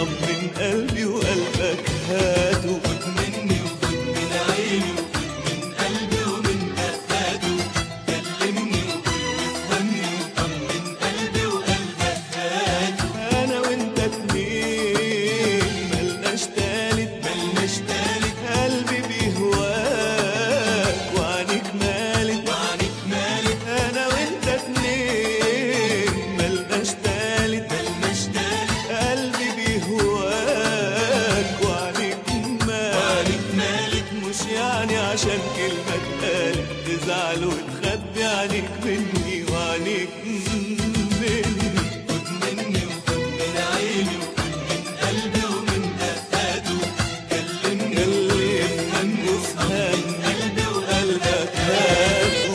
طمن قلبي وقلبك هاته خد مني وخد من عيني وخد من قلبي ومن دقاته كلمني وقول وافهمني وطمن قلبي وقلبك هاته انا وانت اتنين ملناش تالت ملناش تالت قلبي بيهواك وعنيك مالت وعنيك مالك انا وانت اتنين ملناش تالت ملناش تالت قلبي بيهواك وعنيك مالت وعنيك مالك مش يعني عشان كلمة اتقالت تزعل وتخبي عنيك مني وعنيك مني خد مني وخد من عيني وخد من قلبي ومن دقاته كلمني كلمني وافهمني وافهم وطمن قلبي قلبك وقلبك هاته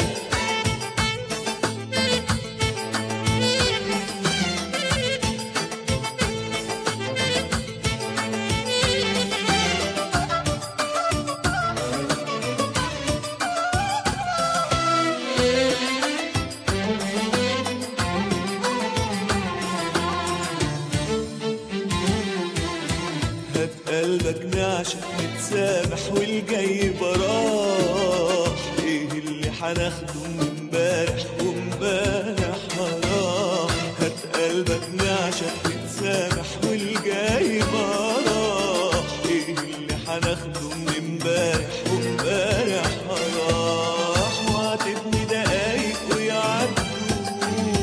هات قلبك نعشق نتسامح والجاي براح ايه اللي هناخده من امبارح وامبارح راح هات قلبك نعشق نتسامح والجاي براح ايه اللي هناخده من امبارح وامبارح راح وهتبني دقايق ويعدوا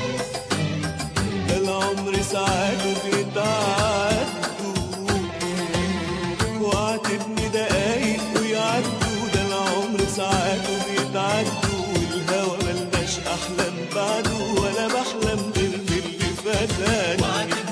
ده العمر ساعاته بيتعدوا وعاتبني دقايق ويعدوا ده العمر ساعاته بيتعدوا والهوى ملناش احلام بعده ولا بحلم غير باللي فاتني